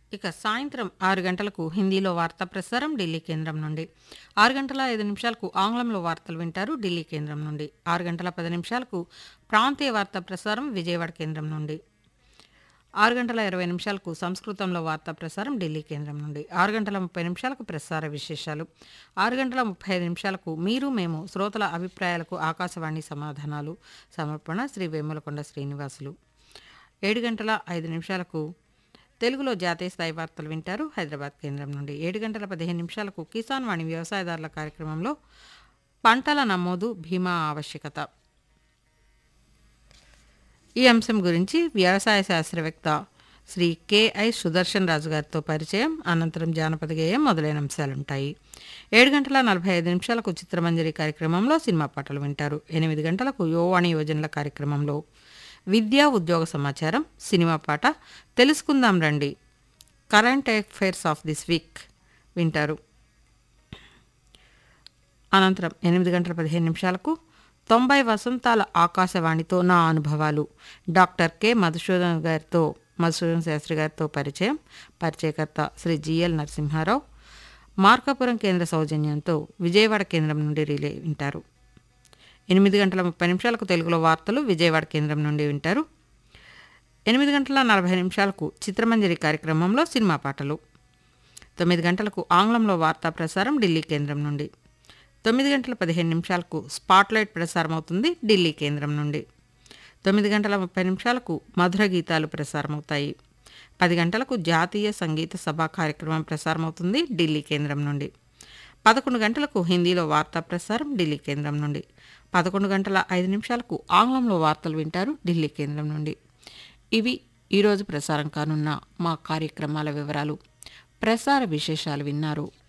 ఇక సాయంత్రం ఆరు గంటలకు హిందీలో వార్తా ప్రసారం ఢిల్లీ కేంద్రం నుండి ఆరు గంటల ఐదు నిమిషాలకు ఆంగ్లంలో వార్తలు వింటారు ఢిల్లీ కేంద్రం నుండి ఆరు గంటల పది నిమిషాలకు ప్రాంతీయ వార్తా ప్రసారం విజయవాడ కేంద్రం నుండి ఆరు గంటల ఇరవై నిమిషాలకు సంస్కృతంలో వార్తా ప్రసారం ఢిల్లీ కేంద్రం నుండి ఆరు గంటల ముప్పై నిమిషాలకు ప్రసార విశేషాలు ఆరు గంటల ముప్పై ఐదు నిమిషాలకు మీరు మేము శ్రోతల అభిప్రాయాలకు ఆకాశవాణి సమాధానాలు సమర్పణ శ్రీ వేములకొండ శ్రీనివాసులు ఏడు గంటల ఐదు నిమిషాలకు తెలుగులో జాతీయ స్థాయి వార్తలు వింటారు హైదరాబాద్ కేంద్రం నుండి ఏడు గంటల పదిహేను నిమిషాలకు కిసాన్ వాణి వ్యవసాయదారుల కార్యక్రమంలో పంటల నమోదు బీమా ఆవశ్యకత ఈ అంశం గురించి వ్యవసాయ శాస్త్రవేత్త శ్రీ కెఐ సుదర్శన్ రాజు గారితో పరిచయం అనంతరం జానపద గేయం మొదలైన అంశాలుంటాయి ఏడు గంటల నలభై ఐదు నిమిషాలకు చిత్రమంజరి కార్యక్రమంలో సినిమా పాటలు వింటారు ఎనిమిది గంటలకు యువవాణి యోజనల కార్యక్రమంలో విద్యా ఉద్యోగ సమాచారం సినిమా పాట తెలుసుకుందాం రండి current affairs of this week వింటారు అనంతరం ఎనిమిది గంటల పదిహేను నిమిషాలకు తొంభై వసంతాల ఆకాశవాణితో నా అనుభవాలు డాక్టర్ కె మధుసూదన్ గారితో మధుసూదన్ శాస్త్రి గారితో పరిచయం పరిచయకర్త శ్రీ జిఎల్ నరసింహారావు మార్కాపురం కేంద్ర సౌజన్యంతో విజయవాడ కేంద్రం నుండి రిలే వింటారు ఎనిమిది గంటల ముప్పై నిమిషాలకు తెలుగులో వార్తలు విజయవాడ కేంద్రం నుండి వింటారు ఎనిమిది గంటల నలభై నిమిషాలకు చిత్రమంజరి కార్యక్రమంలో సినిమా పాటలు తొమ్మిది గంటలకు ఆంగ్లంలో వార్తా ప్రసారం ఢిల్లీ కేంద్రం నుండి తొమ్మిది గంటల పదిహేను నిమిషాలకు స్పాట్లైట్ ప్రసారం అవుతుంది ఢిల్లీ కేంద్రం నుండి తొమ్మిది గంటల ముప్పై నిమిషాలకు మధుర గీతాలు ప్రసారమవుతాయి పది గంటలకు జాతీయ సంగీత సభ కార్యక్రమం ప్రసారమవుతుంది ఢిల్లీ కేంద్రం నుండి పదకొండు గంటలకు హిందీలో వార్తా ప్రసారం ఢిల్లీ కేంద్రం నుండి పదకొండు గంటల ఐదు నిమిషాలకు ఆంగ్లంలో వార్తలు వింటారు ఢిల్లీ కేంద్రం నుండి ఇవి ఈరోజు ప్రసారం కానున్న మా కార్యక్రమాల వివరాలు ప్రసార విశేషాలు విన్నారు